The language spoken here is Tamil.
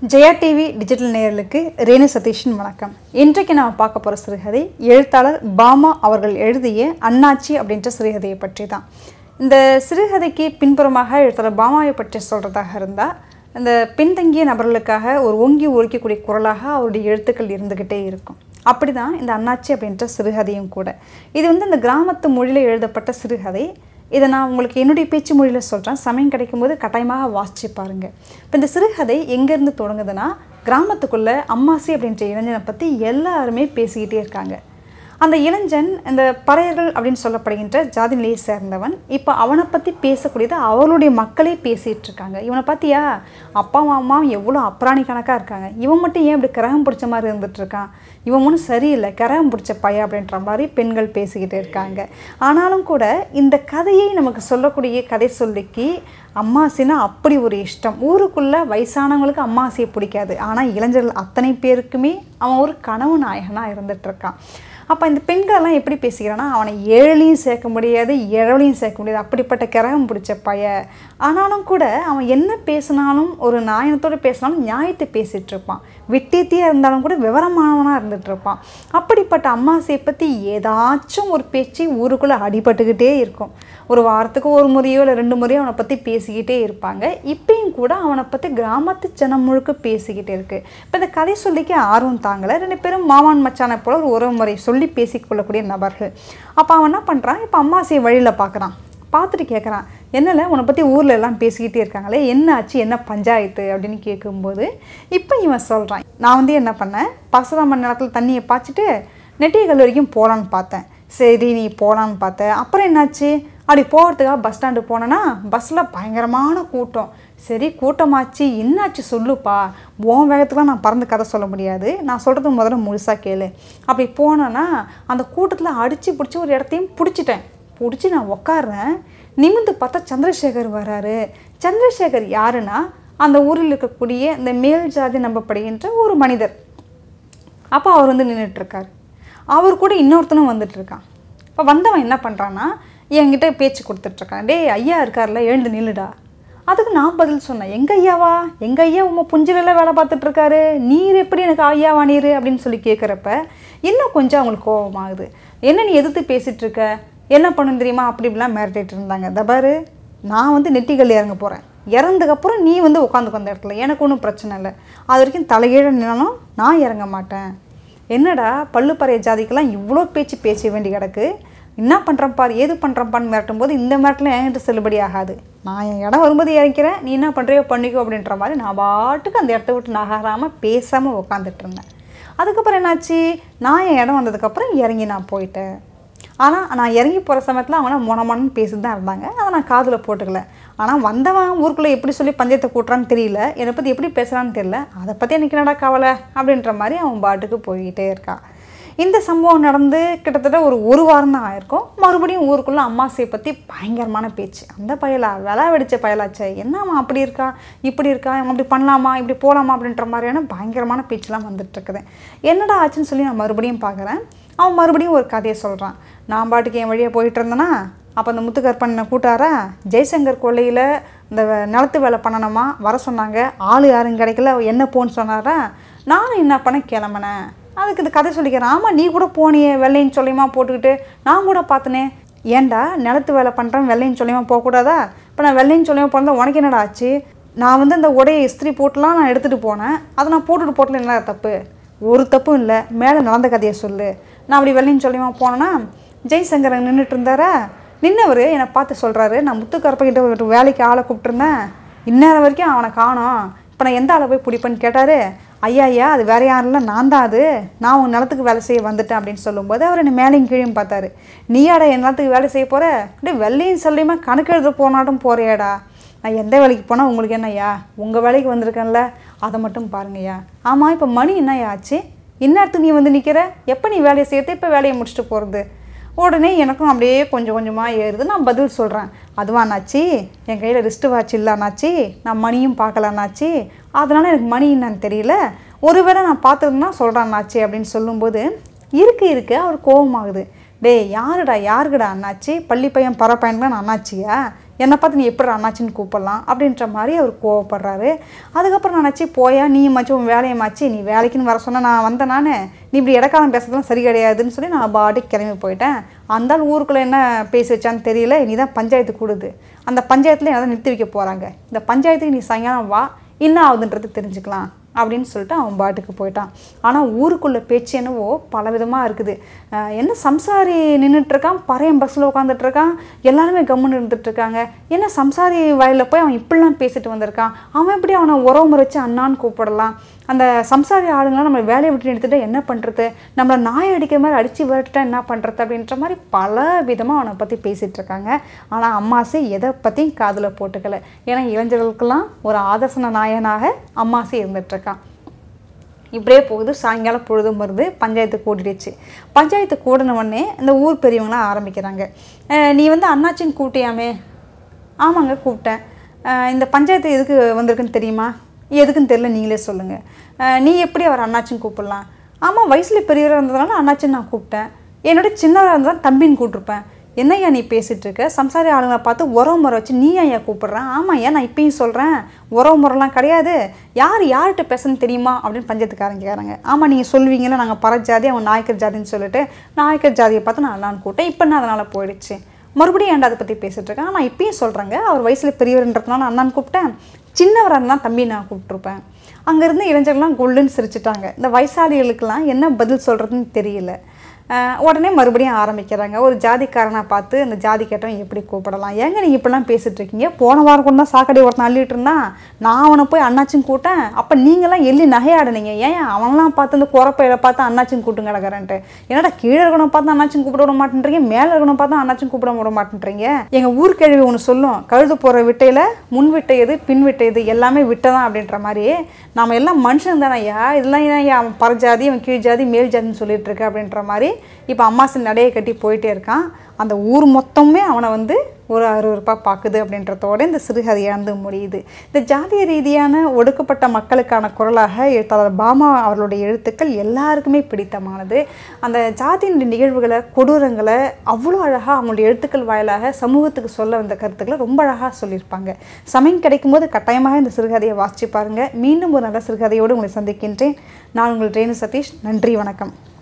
ஜெயா டிவி டிஜிட்டல் நேயர்களுக்கு ரேணு சதீஷின் வணக்கம் இன்றைக்கு நாம் பார்க்க போகிற சிறுகதை எழுத்தாளர் பாமா அவர்கள் எழுதிய அண்ணாச்சி அப்படின்ற சிறுகதையை பற்றி தான் இந்த சிறுகதைக்கு பின்புறமாக எழுத்தாளர் பாமாவை பற்றி சொல்கிறதாக இருந்தால் இந்த பின்தங்கிய நபர்களுக்காக ஒரு ஓங்கி உரைக்கக்கூடிய குரலாக அவருடைய எழுத்துக்கள் இருந்துக்கிட்டே இருக்கும் அப்படி தான் இந்த அண்ணாச்சி அப்படின்ற சிறுகதையும் கூட இது வந்து இந்த கிராமத்து மொழியில் எழுதப்பட்ட சிறுகதை இதை நான் உங்களுக்கு என்னுடைய பேச்சு மொழியில் சொல்கிறேன் சமயம் கிடைக்கும்போது கட்டாயமாக வாசிச்சு பாருங்கள் இப்போ இந்த சிறுகதை எங்கேருந்து தொடங்குதுன்னா கிராமத்துக்குள்ளே அம்மாசி அப்படின்ற இளைஞனை பற்றி எல்லாருமே பேசிக்கிட்டே இருக்காங்க அந்த இளைஞன் இந்த பறையர்கள் அப்படின்னு சொல்லப்படுகின்ற ஜாதி நிலையை சேர்ந்தவன் இப்போ அவனை பற்றி பேசக்கூடியது அவர்களுடைய மக்களே பேசிகிட்டு இருக்காங்க இவனை பார்த்தியா அப்பாவும் அம்மாவும் எவ்வளோ அப்ராணி கணக்காக இருக்காங்க இவன் மட்டும் ஏன் இப்படி கிரகம் பிடிச்ச மாதிரி இருந்துட்டு இருக்கான் இவன் ஒன்றும் சரியில்லை கிரகம் பிடிச்ச பையன் அப்படின்ற மாதிரி பெண்கள் பேசிக்கிட்டு இருக்காங்க ஆனாலும் கூட இந்த கதையை நமக்கு சொல்லக்கூடிய கதை சொல்லிக்கு அம்மாசினா அப்படி ஒரு இஷ்டம் ஊருக்குள்ளே வயசானவங்களுக்கு அம்மாசியை பிடிக்காது ஆனால் இளைஞர்கள் அத்தனை பேருக்குமே அவன் ஒரு கனவு நாயகனாக இருந்துட்டு இருக்கான் அப்போ இந்த பெண்களெல்லாம் எப்படி பேசிக்கிறான்னா அவனை ஏழையும் சேர்க்க முடியாது இழவலையும் சேர்க்க முடியாது அப்படிப்பட்ட கிரகம் பிடிச்ச பய ஆனாலும் கூட அவன் என்ன பேசினாலும் ஒரு நாயனத்தோடு பேசினாலும் நியாயத்தை பேசிகிட்டு இருப்பான் விட்டியத்தியாக இருந்தாலும் கூட விவரமானவனாக இருந்துட்டு இருப்பான் அப்படிப்பட்ட அம்மாசையை பற்றி ஏதாச்சும் ஒரு பேச்சு ஊருக்குள்ளே அடிபட்டுக்கிட்டே இருக்கும் ஒரு வாரத்துக்கு ஒரு முறையோ இல்லை ரெண்டு முறையோ அவனை பற்றி பேசிக்கிட்டே இருப்பாங்க இப்பயும் கூட அவனை பற்றி கிராமத்து ஜனம் முழுக்க பேசிக்கிட்டே இருக்கு இப்போ இந்த கதை சொல்லிக்க ஆர்வம் தாங்கலை ரெண்டு பேரும் மாமான் மச்சானை போல ஒரு உறவு முறை சொல்லி பேசிக்கொள்ளக்கூடிய நபர்கள் அப்போ அவன் என்ன பண்ணுறான் இப்போ அம்மாசையை வழியில் பார்க்குறான் பார்த்துட்டு கேட்குறான் என்னல உன்னை பற்றி ஊரில் எல்லாம் பேசிக்கிட்டே இருக்காங்களே என்ன ஆச்சு என்ன பஞ்சாயத்து அப்படின்னு கேட்கும்போது இப்போ இவன் சொல்கிறான் நான் வந்து என்ன பண்ணேன் பசதாமன் நிலத்தில் தண்ணியை பாய்ச்சிட்டு நெட்டிய கல்லூரிக்கும் போகலான்னு பார்த்தேன் சரி நீ போகலான்னு பார்த்தேன் அப்புறம் என்னாச்சு அப்படி போகிறதுக்காக பஸ் ஸ்டாண்டு போனேன்னா பஸ்ஸில் பயங்கரமான கூட்டம் சரி கூட்டமாச்சு என்னாச்சு சொல்லுப்பா உன் வேகத்துக்குலாம் நான் பறந்து கதை சொல்ல முடியாது நான் சொல்கிறது முதல்ல முழுசாக கேளு அப்படி போனேன்னா அந்த கூட்டத்தில் அடித்து பிடிச்சி ஒரு இடத்தையும் பிடிச்சிட்டேன் பிடிச்சி நான் உக்காடுறேன் நிமிந்து பார்த்தா சந்திரசேகர் வராரு சந்திரசேகர் யாருன்னா அந்த ஊரில் இருக்கக்கூடிய இந்த மேல் ஜாதி நம்பப்படுகின்ற ஒரு மனிதர் அப்போ அவர் வந்து நின்றுட்டுருக்கார் அவர் கூட இன்னொருத்தனும் வந்துட்டு இருக்கான் இப்போ வந்தவன் என்ன பண்ணுறான்னா என்கிட்ட பேச்சு கொடுத்துட்ருக்கான் டேய் ஐயா இருக்கார்ல எழுந்து நில்லுடா அதுக்கு நான் பதில் சொன்னேன் எங்கள் ஐயாவா எங்கள் ஐயா உங்கள் புஞ்சிலெல்லாம் வேலை பார்த்துட்ருக்காரு நீர் எப்படி எனக்கு ஐயாவா நீர் அப்படின்னு சொல்லி கேட்குறப்ப இன்னும் கொஞ்சம் அவங்களுக்கு கோபமாகுது என்ன நீ எதிர்த்து பேசிகிட்டு இருக்க என்ன பண்ணணும் தெரியுமா அப்படி இப்படிலாம் மிரட்டிட்டு இருந்தாங்க தபாரு நான் வந்து நெட்டிகள் இறங்க போகிறேன் இறந்ததுக்கப்புறம் நீ வந்து உட்காந்துக்கு அந்த இடத்துல எனக்கு ஒன்றும் பிரச்சனை இல்லை அது வரைக்கும் தலைகீழ நின்னாலும் நான் இறங்க மாட்டேன் என்னடா பல்லுப்பறைய ஜாதிக்கெல்லாம் இவ்வளோ பேச்சு பேச வேண்டி கிடக்கு என்ன பண்ணுறேன் பாரு ஏது பண்ணுறப்பான்னு மிரட்டும் போது இந்த மிரட்டில் என்கிட்ட செல்லுபடி ஆகாது நான் என் இடம் வரும்போது இறக்கிறேன் நீ என்ன பண்ணுறியோ பண்ணிக்கோ அப்படின்ற மாதிரி நான் பாட்டுக்கு அந்த இடத்த விட்டு நகராமல் பேசாமல் உட்காந்துட்டு இருந்தேன் அதுக்கப்புறம் என்னாச்சு நான் என் இடம் வந்ததுக்கப்புறம் இறங்கி நான் போயிட்டேன் ஆனால் நான் இறங்கி போகிற சமயத்தில் அவங்கள மொனமொனன்னு பேசிட்டு தான் இருந்தாங்க அதை நான் காதில் போட்டுக்கல ஆனால் வந்தவன் ஊருக்குள்ளே எப்படி சொல்லி பஞ்சத்தை கூட்டுறான்னு தெரியல என்னை பற்றி எப்படி பேசுகிறான்னு தெரியல அதை பற்றி எனக்கு என்னடா கவலை அப்படின்ற மாதிரி அவன் பாட்டுக்கு போய்கிட்டே இருக்கான் இந்த சம்பவம் நடந்து கிட்டத்தட்ட ஒரு ஒரு வாரம் தான் ஆயிருக்கும் மறுபடியும் ஊருக்குள்ளே அம்மாசையை பற்றி பயங்கரமான பேச்சு அந்த பயலா விளா வெடிச்ச பயலாச்சே என்னம்மா அப்படி இருக்கா இப்படி இருக்கா இவன் அப்படி பண்ணலாமா இப்படி போகலாமா அப்படின்ற மாதிரியான பயங்கரமான பேச்செலாம் வந்துட்டு இருக்குது என்னடா ஆச்சுன்னு சொல்லி நான் மறுபடியும் பார்க்குறேன் அவன் மறுபடியும் ஒரு கதையை சொல்கிறான் நான் பாட்டுக்கு என் வழியாக போயிட்டு இருந்தேன்னா அப்போ அந்த முத்துக்கற்பனை கூட்டாரா ஜெய்சங்கர் கொள்ளையில் இந்த வே- நிலத்து வேலை பண்ணணுமா வர சொன்னாங்க ஆள் யாரும் கிடைக்கல என்ன போன்னு சொன்னாரா நானும் என்ன பண்ண கிளம்புனேன் அதுக்கு இந்த கதை சொல்லிக்கிறேன் ஆமாம் நீ கூட போனியே வெள்ளைன்னு சொல்லியமா போட்டுக்கிட்டு நான் கூட பார்த்தனே ஏன்டா நிலத்து வேலை பண்ணுறேன் வெள்ளைன்னு சொல்லியமா போகக்கூடாதா இப்போ நான் வெள்ளைன்னு சொல்லியமா போனதா உனக்கு என்னடா ஆச்சு நான் வந்து அந்த உடைய இஸ்திரி போட்டுலாம் நான் எடுத்துகிட்டு போனேன் அதை நான் போட்டுட்டு போட்டல என்ன தப்பு ஒரு தப்பும் இல்லை மேலே நடந்த கதையை சொல்லு நான் அப்படி வெள்ளைன்னு சொல்லியமா போனேன்னா ஜெய்சங்கர் நின்றுட்டு இருந்தாரா நின்னவர் என்னை பார்த்து சொல்கிறாரு நான் முத்துக்கரப்பகிட்ட ஒரு வேலைக்கு ஆளை கூப்பிட்டுருந்தேன் இந்நேரம் வரைக்கும் அவனை காணோம் இப்போ நான் எந்த ஆளை போய் பிடிப்பேன்னு கேட்டார் ஐயா ஐயா அது வேற யாரும் இல்லை நான் தான் அது நான் உன் நிலத்துக்கு வேலை செய்ய வந்துட்டேன் அப்படின்னு சொல்லும்போது அவர் என்னை மேலேயும் கீழையும் பார்த்தாரு நீயாடா என் நிலத்துக்கு வேலை செய்ய போகிற அப்படியே வெள்ளையும் சொல்லியுமா கணக்கு எழுத போனாட்டும் போறியாடா நான் எந்த வேலைக்கு போனால் உங்களுக்கு என்னய்யா உங்கள் வேலைக்கு வந்திருக்கேன்ல அதை மட்டும் பாருங்கய்யா ஆமாம் இப்போ மணி என்னய்யா ஆச்சு இந்நேரத்துக்கு நீ வந்து நிற்கிற எப்போ நீ வேலையை செய்யறது இப்போ வேலையை முடிச்சுட்டு போகிறது உடனே எனக்கும் அப்படியே கொஞ்சம் கொஞ்சமாக ஏறுது நான் பதில் சொல்கிறேன் அதுவானாச்சு என் கையில் ரிஸ்ட் வாட்ச் இல்லைனாச்சு நான் மணியும் பார்க்கலனாச்சு அதனால் எனக்கு மணி என்னன்னு தெரியல ஒருவேளை நான் பார்த்துருந்தா சொல்கிறான்னாச்சு அப்படின்னு சொல்லும்போது இருக்கு இருக்கு அவர் கோபமாகுது டேய் யாருடா யாருக்குடா அண்ணாச்சி பள்ளி பையன் பற பையன் தான் அண்ணாச்சியா என்னை பார்த்து நீ எப்படி அண்ணாச்சின்னு கூப்பிடலாம் அப்படின்ற மாதிரி அவர் கோவப்படுறாரு அதுக்கப்புறம் நினச்சி போயா நீ மச்சு உன் வேலையை மாச்சு நீ வேலைக்குன்னு வர சொன்ன நான் வந்தேன் நான் நீ இப்படி இடக்காலம் பேசுறதுலாம் சரி கிடையாதுன்னு சொல்லி நான் பாட்டுக்கு கிளம்பி போயிட்டேன் அந்த ஆள் ஊருக்குள்ளே என்ன பேசி வச்சான்னு தெரியல நீ தான் பஞ்சாயத்து கூடுது அந்த பஞ்சாயத்தில் என்ன நிறுத்தி வைக்க போகிறாங்க இந்த பஞ்சாயத்துக்கு நீ சாயங்காலம் வா என்ன ஆகுதுன்றது தெரிஞ்சுக்கலாம் அப்படின்னு சொல்லிட்டு அவன் பாட்டுக்கு போயிட்டான் ஆனால் ஊருக்குள்ள பேச்சு என்னவோ பல விதமாக இருக்குது அஹ் என்ன சம்சாரி நின்றுட்டுருக்கான் பறையன் பஸ்ஸில் உட்காந்துட்ருக்கான் எல்லாருமே கம்முன்னு இருந்துட்டுருக்காங்க என்ன சம்சாரி வயலில் போய் அவன் இப்படிலாம் பேசிட்டு வந்திருக்கான் அவன் எப்படி அவனை உறவு முறைச்சு அண்ணான்னு கூப்பிடலாம் அந்த சம்சாரி ஆளுங்களாம் நம்ம வேலையை விட்டு எடுத்துட்டு என்ன பண்ணுறது நம்மளை நாய் அடிக்கிற மாதிரி அடித்து விரட்டுட்டா என்ன பண்ணுறது அப்படின்ற மாதிரி பல விதமாக அவனை பற்றி பேசிகிட்டு இருக்காங்க ஆனால் அம்மாசி எதை பற்றியும் காதில் போட்டுக்கல ஏன்னா இளைஞர்களுக்கெல்லாம் ஒரு ஆதர்சன நாயனாக அம்மாசி இருந்துகிட்ருக்கான் இப்படியே போகுது சாயங்காலம் பொழுதும் வருது பஞ்சாயத்து கூட்டிடுச்சு பஞ்சாயத்து கூடின உடனே இந்த ஊர் பெரியவங்களாம் ஆரம்பிக்கிறாங்க அஹ் நீ வந்து அண்ணாச்சின்னு கூட்டியாமே ஆமாங்க கூப்பிட்டேன் அஹ் இந்த பஞ்சாயத்து எதுக்கு வந்திருக்குன்னு தெரியுமா எதுக்குன்னு தெரியல நீங்களே சொல்லுங்கள் நீ எப்படி அவர் அண்ணாச்சின்னு கூப்பிடலாம் ஆமாம் வயசில் பெரியவராக இருந்ததுனால அண்ணாச்சின்னு நான் கூப்பிட்டேன் என்னோட சின்னவராக இருந்தால் தம்பின்னு கூப்பிட்ருப்பேன் என்னய்யா நீ பேசிகிட்டு இருக்க சம்சாரி ஆளுங்களை பார்த்து உறவு முறை வச்சு நீ ஐயா கூப்பிட்றேன் ஆமாம் ஏன் நான் இப்பயும் சொல்கிறேன் உறவு முறைலாம் கிடையாது யார் யார்கிட்ட பேசணும்னு தெரியுமா அப்படின்னு பஞ்சத்துக்காரங்க கேட்குறாங்க ஆமாம் நீங்கள் சொல்லுவீங்களா நாங்கள் பரஜாதி அவன் நாயக்கர் ஜாதின்னு சொல்லிட்டு நாயக்கர் ஜாதியை பார்த்து நான் அண்ணான்னு கூப்பிட்டேன் இப்போ என்ன அதனால் போயிடுச்சு மறுபடியும் ஏன்டா அதை பற்றி பேசிகிட்டு இருக்கேன் நான் இப்பயும் சொல்கிறேங்க அவர் வயசில் பெரியவர்ன்றதுனால அண்ணான்னு கூப்பிட்டேன் சின்னவராக இருந்தால் தம்பி நான் கூப்பிட்ருப்பேன் அங்கேருந்து இளைஞர்கள்லாம் கொள்ளுன்னு சிரிச்சிட்டாங்க இந்த வயசாளிகளுக்கெல்லாம் என்ன பதில் சொல்கிறதுன்னு தெரியல அஹ் உடனே மறுபடியும் ஆரம்பிக்கிறாங்க ஒரு ஜாதிக்காரனை பார்த்து அந்த ஜாதி கேட்டவன் எப்படி கூப்பிடலாம் ஏங்க நீங்கள் இப்படிலாம் பேசிட்டு இருக்கீங்க போன வாரம் கூட தான் சாக்கடை ஒருத்தன் அள்ளிட்டு இருந்தான் நான் அவனை போய் அண்ணாச்சின்னு கூட்டேன் அப்போ நீங்களாம் எள்ளி நகையாடுனீங்க ஏன் அவன்லாம் பார்த்து இந்த குறப்பையில பார்த்து அண்ணாச்சின்னு கூட்டுங்க கிடக்கிறேன்ட்டு என்னடா கீழே இருக்கணும் பார்த்து அண்ணாச்சின்னு கூப்பிட விட மாட்டேன்றீங்க மேலே இருக்கணும் பார்த்து அண்ணாச்சின்னு கூப்பிட விட மாட்டேன்றீங்க எங்கள் ஊர் கேள்வி ஒன்று சொல்லும் கழுது போகிற விட்டையில் முன் விட்டை எது பின் விட்டை எது எல்லாமே விட்டதான் அப்படின்ற மாதிரி நாம எல்லாம் மனுஷன் தானே ஐயா இதெல்லாம் ஏன் ஐயா அவன் பரஜாதி அவன் கீழ் ஜாதி மேல் ஜாதின்னு சொல்லிட்டு இருக்க அப்படின்ற மாதிரி இப்போ அம்மாசன் நடையை கட்டி போயிட்டே இருக்கான் அந்த ஊர் மொத்தமே அவனை வந்து ஒரு அருவருப்பாக பார்க்குது அப்படின்றதோட இந்த சிறுகதை இழந்து முடியுது இந்த ஜாதிய ரீதியான ஒடுக்கப்பட்ட மக்களுக்கான குரலாக எழுத்தாளர் பாமா அவர்களுடைய எழுத்துக்கள் எல்லாருக்குமே பிடித்தமானது அந்த ஜாதியின் நிகழ்வுகளை கொடூரங்களை அவ்வளோ அழகாக அவங்களுடைய எழுத்துக்கள் வாயிலாக சமூகத்துக்கு சொல்ல வந்த கருத்துக்களை ரொம்ப அழகாக சொல்லியிருப்பாங்க சமயம் கிடைக்கும்போது கட்டாயமாக இந்த சிறுகதையை வாசிச்சு பாருங்கள் மீண்டும் ஒரு நல்ல சிறுகதையோடு உங்களை சந்திக்கின்றேன் நான் உங்கள் ரேணு சதீஷ் நன்றி வணக்கம்